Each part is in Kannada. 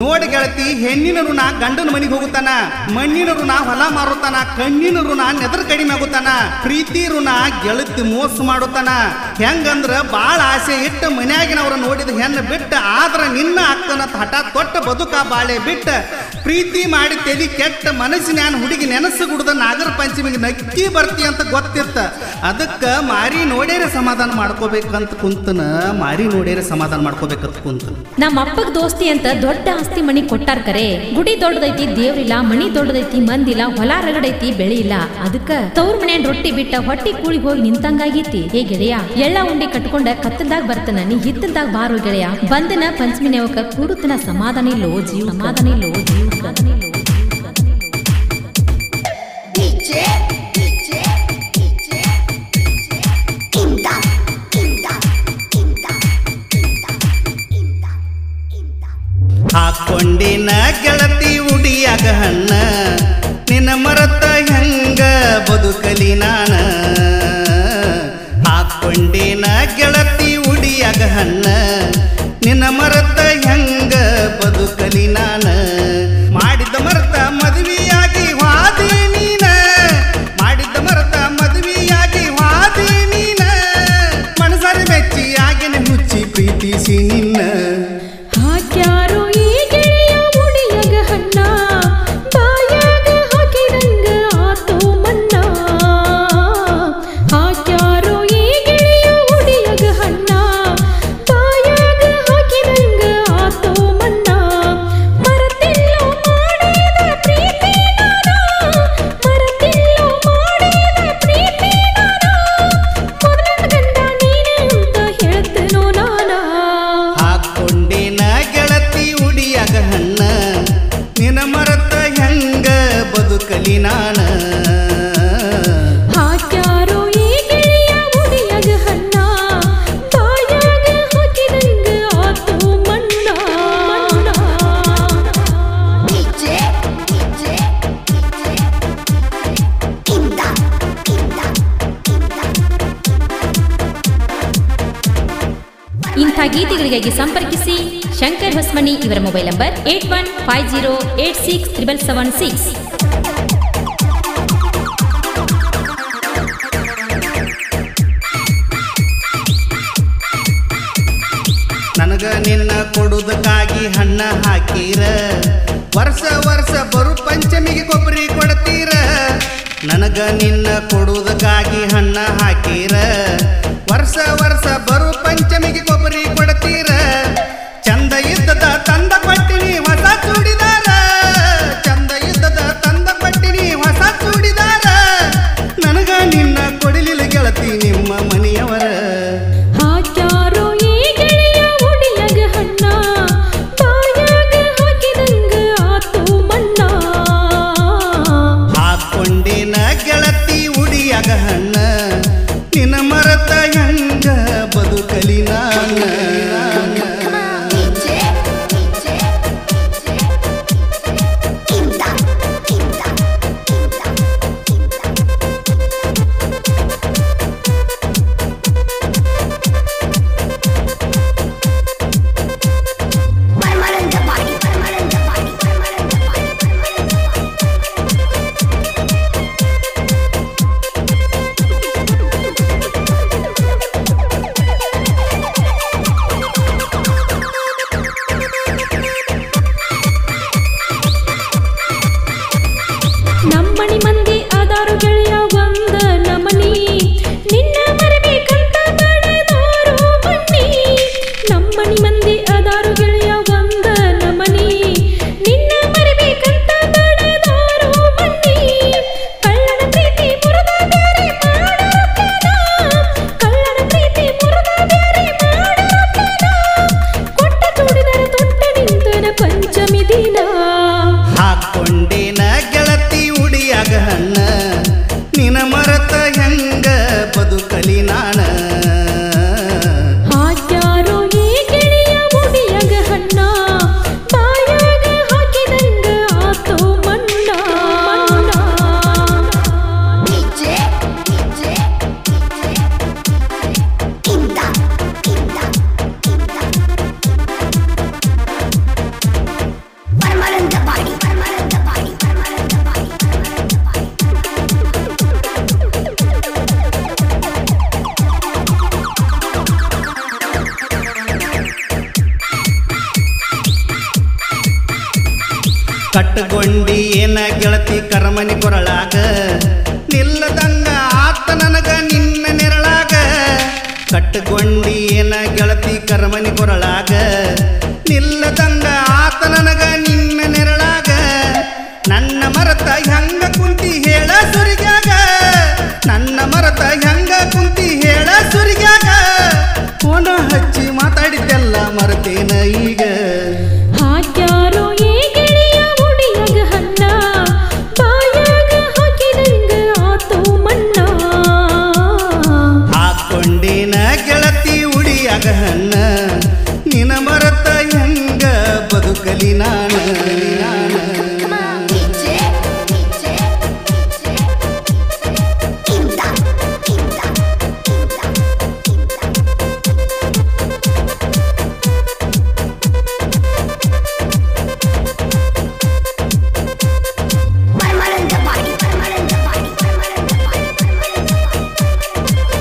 ನೋಡಿ ಗೆಳತಿ ಹೆಣ್ಣಿನ ಋಣ ಗಂಡನ ಮನಿಗೆ ಹೋಗುತ್ತಾನ ಮಣ್ಣಿನ ಋಣ ಹೊಲ ಮಾರುತ್ತಾನ ಕಣ್ಣಿನ ಋಣ ನೆದರ್ ಕಡಿಮೆ ಆಗುತ್ತಾನ ಪ್ರೀತಿ ಋಣ ಗೆಳತಿ ಮೋಸ ಮಾಡುತ್ತಾನ ಹೆಂಗಂದ್ರ ಬಾಳ ಆಸೆ ಇಟ್ಟು ಮನ್ಯಾಗಿನವ್ರ ನೋಡಿದ ಹೆಣ್ಣು ಬಿಟ್ಟ ಆದ್ರ ನಿನ್ನ ಅಕ್ಕನ ಹಠ ತೊಟ್ಟ ಬದುಕ ಬಾಳೆ ಬಿಟ್ಟ ಪ್ರೀತಿ ಮಾಡಿ ತೆಲಿ ಕೆಟ್ಟ ಮನಸ್ಸಿನ ಹುಡುಗಿ ನೆನಸು ಗುಡ್ದ ನಾಗರ ಪಂಚಮಿಗೆ ನಕ್ಕಿ ಬರ್ತಿ ಅಂತ ಗೊತ್ತಿತ್ತ ಅದಕ್ಕ ಮಾರಿ ನೋಡೇರೆ ಸಮಾಧಾನ ಮಾಡ್ಕೋಬೇಕಂತ ಕುಂತನ ಮಾರಿ ನೋಡೇರೆ ಸಮಾಧಾನ ಮಾಡ್ಕೋಬೇಕಂತ ಕುಂತ ನಮ್ಮ ಅಪ್ಪಗ್ ದೋಸ್ತಿ ಅಂತ ದೊಡ್ಡ ಆಸ್ತಿ ಮನಿ ಕೊಟ್ಟಾರ ಕರೆ ಗುಡಿ ದೊಡ್ಡದೈತಿ ದೇವ್ರಿಲ್ಲ ಮನಿ ದೊಡ್ಡದೈತಿ ಮಂದಿಲ್ಲ ಹೊಲ ರಗಡೈತಿ ಬೆಳಿ ಇಲ್ಲ ಅದಕ್ಕ ತವ್ರ ಮನ್ಯಾನ್ ರೊಟ್ಟಿ ಬಿಟ್ಟ ಹೊಟ್ಟಿ ಕೂಳಿಗೆ ಹೋಗಿ ನಿಂತಂಗಾಗೈತಿ ಏ ಗೆಳೆಯ ಎಳ್ಳ ಉಂಡಿ ಕಟ್ಕೊಂಡ ಕತ್ತಲ್ದಾಗ ಬರ್ತನ ನೀ ಹಿತ್ತಲ್ದಾಗ ಬಾರೋ ಗೆಳೆಯ ಬಂದನ ಪಂಚಮಿ ನೆವಕ ಕೂಡುತ್ತನ ಸಮಾಧಾನ ಇಲ್ಲೋ ಜೀವ ಸಮಾಧಾನ ಇಲ್ಲೋ ಜೀವ ಸಮಾಧಾನ ಇಲ್ಲೋ DJ, DJ, DJ, Inda, Inda, Inda, Inda, Inda, Inda. ಹಾಕೊಂಡಿನ ಗೆಳತಿ ಉಡಿಯಾಗ ಹಣ್ಣ ನಿನ್ನ ಮರತ ಹೆಂಗ ಬದುಕಲಿ ನಾನ ಹಾಕೊಂಡಿನ ಗೆಳತಿ ಉಡಿಯಾಗ ಹಣ್ಣ ನಿನ್ನ ಮರತ ಹೆಂಗ ಬದುಕಲಿ ನಾನ ಮಾಡಿದ ಮರತ ಮದುವೆಯಾಗಿ ವಾದಿ ನೀನ ಮಾಡಿದ ಮರತ ಮದುವೆಯಾಗಿ ವಾದಿ ನೀನ ಮನಸಾರಿ ಮೆಚ್ಚಿ ಆಗಿನ ಹುಚ್ಚಿ ಪ್ರೀತಿಸಿ ನಿನ್ನ ಹಾಕ್ಯಾರೋ ಈ ಗೆಳೆಯ ಉಡಿಯಗ ಹಣ್ಣ ಬಾಯಾಗ ಹಾಕಿದಂಗ ಆತೋ ಮನ್ನ ಹಾಕ್ಯಾರೋ ಈ ಗೆಳೆಯ ಉಡಿಯಗ ಹಣ್ಣ ಬಾಯಾಗ ಹಾಕಿದಂಗ ಆತೋ ಮನ್ನ ಮರತಿಲ್ಲೋ ಮಾಡಿದ ಪ್ರೀತಿ ನಾನ ಮರತಿಲ್ಲೋ ಮಾಡಿದ ಪ್ರೀತಿ ನಾನ ಮೊದಲ ಗಂಡ ನೀನೆ ಅಂತ ಹೇಳ್ತೇನೋ ನಾನಾ ಹಾಕೊಂಡಿನ ಗೆಳತಿ ಉಡಿಯಾಗ ಹಣ್ಣ ನಿನ ಮರತ ಹೆಂಗ ಬದುಕಲಿ ನಾನ ಹಾಕ್ಯಾರೋ ಈ ಗೆಳೆಯ ಉಡಿಯಗ ಹಣ್ಣ ಬಾಯಾಗ ಹಾಕಿದಂಗ ಆತು ಮಣ್ಣ DJ, DJ, DJ, Inda, Inda, Inda. ಇಂಥ ಗೀತೆಗಳಿಗಾಗಿ ಸಂಪರ್ಕಿಸಿ ಶಂಕರ್ ಹೊಸ್ಮನಿ ಇವರ mobile number eight one five zero eight six triple seven six ನನಗ ನಿನ್ನ ಕೊಡುದಕ್ಕಾಗಿ ಹಣ್ಣ ಹಾಕೀರ ವರ್ಷ ವರ್ಷ ಬರು ಪಂಚಮಿಗೆ ಕೊಬ್ಬರಿ ಕೊಡ್ತೀರ ನನಗ ನಿನ್ನ ಕೊಡುವುದಕ್ಕಾಗಿ ಹಣ್ಣ ಹಾಕೀರ ವರ್ಷ ವರ್ಷ ಬರು ಪಂಚಮಿಗೆ ಕೊಬ್ಬರಿ ಕೊಡ್ತೀರ ಚಂದ ಇದ್ದದ ತಂದ ಪಟ್ಟಿನಿ ಹೊಸ ಚೂಡಿದಾರ ಚಂದ ಇದ್ದದ ತಂದ ಪಟ್ಟಿನಿ ಹೊಸ ಚೂಡಿದಾರ ನನಗ ನಿನ್ನ ಕೊಡಲಿಲ್ಲ ಗೆಳತಿ ನಿಮ್ಮ ಮನೆಯವರ ಹಾಕ್ಯಾರೋ ಈ ಗೆಳೆಯ ಉಡಿಯಗ ಹಣ್ಣ ಬಾಯಾಗ ಹಾಕಿದಂಗ ಆತು ಮಣ್ಣ ಹಾಕೊಂಡಿನ ಗೆಳತಿ ಉಡಿಯಾಗ ಹಣ್ಣ ನಿನ್ನ ಮರತ ಹೆಂಗ ಬದುಕಲಿ ನಾನ DJ, DJ, ಕಟ್ಟಗೊಂಡಿ ಏನ ಗೆಳತಿ ಕರಮನಿ ಕೊರಳಾಗ ನಿಲ್ಲದಂಗ ಆತ ನನಗ ನಿನ್ನ ನೆರಳಾಗ ಕಟ್ಟಗೊಂಡಿ ಏನ ಗೆಳತಿ ಕರಮನಿ ಕೊರಳಾಗ ನಿಲ್ಲದಂಗ ಆತ ನನಗ ನಿನ್ನ ನೆರಳಾಗ ನನ್ನ ಮರತ ಹೆಂಗ ಕುಂತಿ ಹೇಳ ಸುರಿಗ್ಯಾಗ ನನ್ನ ಮರತ ಹೆಂಗ ಕುಂತಿ ಹೇಳ ಸುರಿಗ್ಯಾಗ ಫೋನ ಹಚ್ಚಿ ಮಾತಾಡಿದ್ದೆಲ್ಲ ಮರತೇನ ಈಗ ಹಾಕ್ಯಾರೋ ಈ ಗೆಳೆಯ ಉಡಿಯಾಗ ಹನ್ನ ಬಾಯಾಗ ಹಾಕಿದಂಗ ಆತು ಮಣ್ಣ ಹಾಕೊಂಡಿನ ಗೆಳತಿ ಉಡಿಯಾಗ ಹಣ್ಣ ನಿನ ಮರತ ಹೆಂಗ ಬದುಕಲಿ ನಾನು DJ, DJ, Quinta, Quinta, Quinta, Quinta. Permanent the body, permanent the body, permanent the body, permanent the body.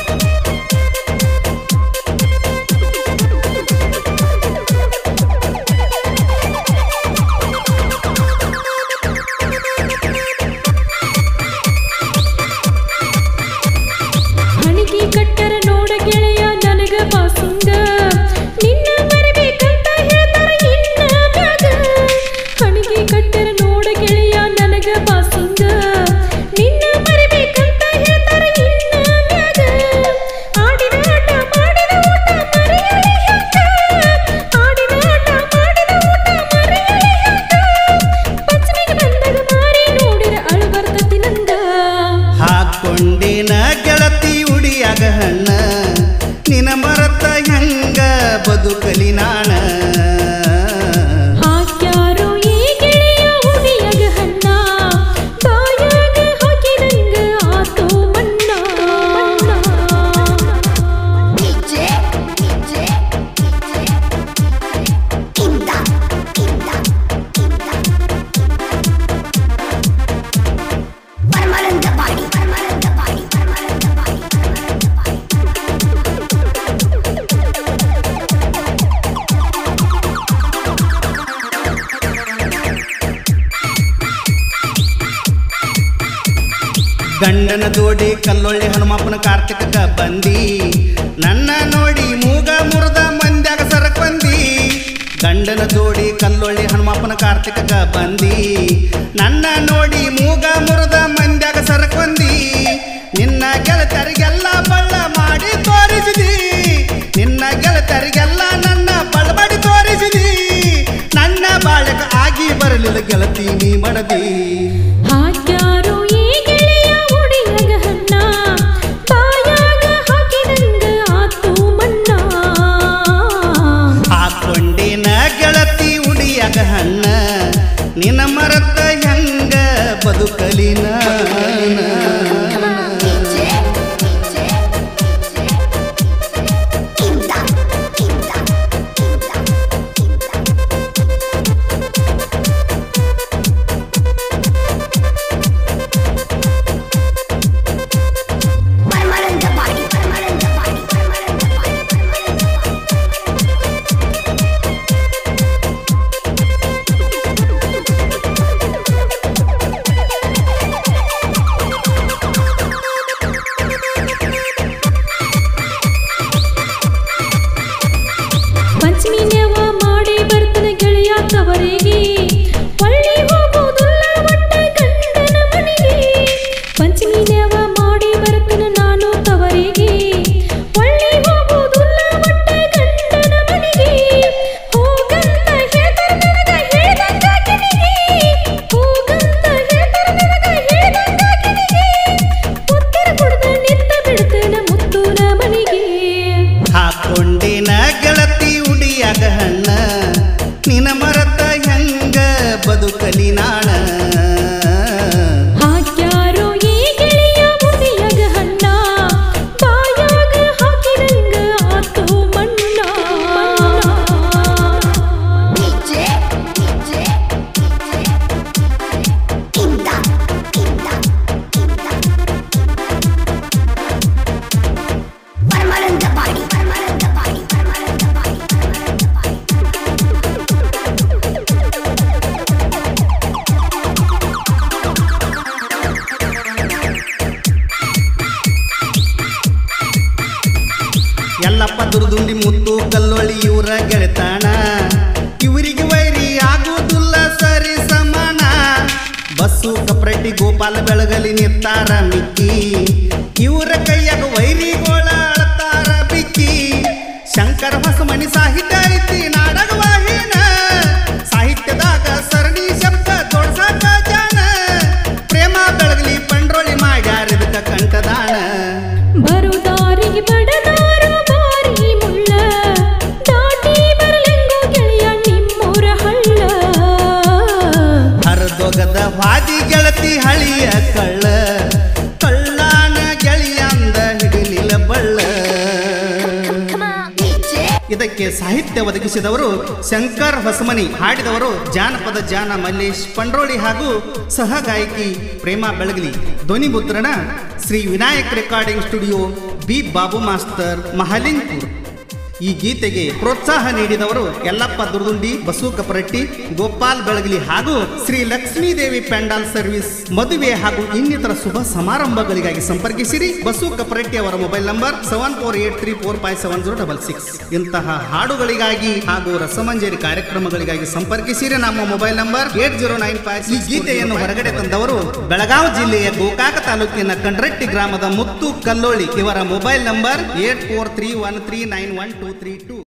ಹಣಿಗೆ ಕಟ್ಟರ ನೋಡ ಗೆಳೆಯ ನನಗ ಬಾಸುಂಗ ನಿನ್ನ ಮರಿಬೇಕಂತ ಹೇಳ್ತಾರ ಇನ್ನ ಮ್ಯಾಗ ಹಣಿಗೆ ಕಟ್ಟರ ನೋಡ ಗೆಳೆಯ ನನಗ ಬಾಸುಂಗ ನಿನ್ನ ಮರಿಬೇಕಂತ ಹೇಳ್ತಾರ ಇನ್ನ ಮ್ಯಾಗ ಆಡಿದ ಆಟ ಮಾಡಿದ ಊಟ ಮರೆಯಲಿ ಹ್ಯಾಂಗ ಆಡಿದ ಆಟ ಮಾಡಿದ ಊಟ ಮರೆಯಲಿ ಹ್ಯಾಂಗ ಪಂಚಮಿಗೆ ಬಂದಾಗ ಮಾರಿ ನೋಡಿರ ಅಳು ಬರ್ತತಿ ನಂಗ ಹಾಕೊಂಡಿನ ಗೆಳತಿ ಉಡಿಯಾಗ ಹಣ್ಣ ನಿನ ಮರತ ಹೆಂಗ ಬದುಕಲಿ ನಾಣ ಹಾಕ್ಯಾರೋ ಈ ಗೆಳೆಯ ಉಡಿಯಾಗ ಹಣ್ಣ ಬಾಯಾಗ ಹಾಕಿದಂಗ ಆತು ಮಣ್ಣ DJ, DJ, Quinta, Quinta, Quinta. Permanent the body, permanent the body, permanent the body, permanent the body. ಗಂಡನ ಜೋಡಿ ಕಲ್ಲೊಳ್ಳಿ ಹನುಮಪ್ಪನ ಕಾರ್ತಿಕಕ್ಕ ಬಂದಿ ನನ್ನ ನೋಡಿ ಮೂಗ ಮುರಿದ ಮಂದ್ಯಾಗ ಸರಕ್ ಬಂದಿ ಗಂಡನ ಜೋಡಿ ಕಲ್ಲೊಳ್ಳಿ ಹನುಮಪ್ಪನ ಕಾರ್ತಿಕಕ್ಕ ಬಂದಿ ನನ್ನ ನೋಡಿ ಮೂಗ ಮುರಿದ ಮಂದ್ಯಾಗ ಸರಕ್ ಬಂದಿ ನಿನ್ನ ಗೆಳತರಿಗೆಲ್ಲ ಬಳ್ಳ ಮಾಡಿ ತೋರಿಸಿದಿ ನಿನ್ನ ಗೆಳತರಿಗೆಲ್ಲ ನನ್ನ ಬಳಬಡಿ ತೋರಿಸಿದಿ ನನ್ನ ಬಾಳಕ ಆಗಿ ಬರಲಿಲ್ಲ ಗೆಳತಿ ನೀ ಮಡದಿ ಹಾಕ್ಯಾರೋ ಈ ಗೆಳೆಯ ಉಡಿಯಾಗ ಹಣ್ಣ ಬಾಯಾಗ ಹಾಕಿದಂಗ ಆತು ಮಣ್ಣ ಹಾಕೊಂಡಿನ ಗೆಳತಿ ಉಡಿಯಾಗ ಹಣ್ಣ ನಿನ ಮರತ ಹೆಂಗ ಬದುಕಲಿ ನಾನ DJ, DJ, Quinta, Quinta, Quinta, Quinta. Permanent the body, permanent the body, permanent the body, permanent the body. ಗಲ್ಲೊಳಿ ಇವರ ಗೆಳೆತಾಣ ಇವರಿಗೆ ವೈರಿ ಆಗುವುದಿಲ್ಲ ಸರಿ ಸಮಾನ ಬಸ್ಸು ಕಪ್ರಟ್ಟಿ ಗೋಪಾಲ ಬೆಳಗಲಿ ನಿತ್ತಾರ ಮಿಕ್ಕಿ ಇವರ ಕೈಯಾಗ ವೈರಿಗೋಳ ಅಳತಾರ ಬಿಕ್ಕಿ ಶಂಕರ ಹೊಸಮನಿ ಸಾಹಿತ್ಯ ಐತಿ ನಾಡಗ ವಾಹಿನ ಸಾಹಿತ್ಯದಾಗ ಸರಣಿ ಶಬ್ದ ತೋಡ್ಸಾಕ ಜಾನ ಪ್ರೇಮ ಬೆಳಗಲಿ ಪಂಡ್ರೋಳಿ ಮಾಡ್ಯಾರ ಇದಕ್ಕ ಕಂಠದಾನ ಬರುದಾರಿಗೆ ಬಡದಾರು ಬಾರಿ ಮುಳ್ಳ ದಾಟಿ ಬರಲೆಂಗೋ ಗೆಳೆಯ ನಿಮ್ಮೂರ ಹಳ್ಳ ಹರಿದೊಗದ ವಾದಿ ಗೆಳತಿ ಹಳಿಯ ಕಳ್ಳ ಕಳ್ಳಾನ ಗೆಳೆಯಂದ ಹಿಡಿಲಿಲ್ಲ ಬಳ್ಳ ಇದಕ್ಕೆ ಸಾಹಿತ್ಯ ಒದಗಿಸಿದವರು ಶಂಕರ್ ಹೊಸಮನಿ ಹಾಡಿದವರು ಜಾನಪದ ಜಾನ ಮಲ್ಲೇಶ್ ಪಂಡ್ರೋಳಿ ಹಾಗೂ ಸಹ ಗಾಯಕಿ ಪ್ರೇಮಾ ಬೆಳಗಲಿ ಧ್ವನಿ ಮುದ್ರಣ Shri Vinayak recording studio B Babu master Mahalingpur ಈ ಗೀತೆಗೆ ಪ್ರೋತ್ಸಾಹ ನೀಡಿದವರು ಯಲ್ಲಪ್ಪ ದುರ್ದುಂಡಿ ಬಸು ಕಪರಟ್ಟಿ ಗೋಪಾಲ್ ಬೆಳಗಲಿ ಹಾಗೂ ಶ್ರೀ ಲಕ್ಷ್ಮೀದೇವಿ ಪ್ಯಾಂಡಾಲ್ ಸರ್ವಿಸ್ ಮದುವೆ ಹಾಗೂ ಇನ್ನಿತರ ಶುಭ ಸಮಾರಂಭಗಳಿಗಾಗಿ ಸಂಪರ್ಕಿಸಿರಿ ಬಸು ಕಪರಟ್ಟಿ ಅವರ mobile number seven four eight three four five seven zero double six ಇಂತಹ ಹಾಡುಗಳಿಗಾಗಿ ಹಾಗೂ ರಸಮಂಜರಿ ಕಾರ್ಯಕ್ರಮಗಳಿಗಾಗಿ ಸಂಪರ್ಕಿಸಿರಿ ನಮ್ಮ mobile number eight zero nine five ಈ ಗೀತೆಯನ್ನು ಹೊರಗಡೆ ತಂದವರು ಬೆಳಗಾವಿ ಜಿಲ್ಲೆಯ ಗೋಕಾಕ ತಾಲೂಕಿನ ಕಂಡ್ರಟ್ಟಿ ಗ್ರಾಮದ ಮುತ್ತು ಕಲ್ಲೋಳಿ ಇವರ mobile number eight four three one three nine one two three two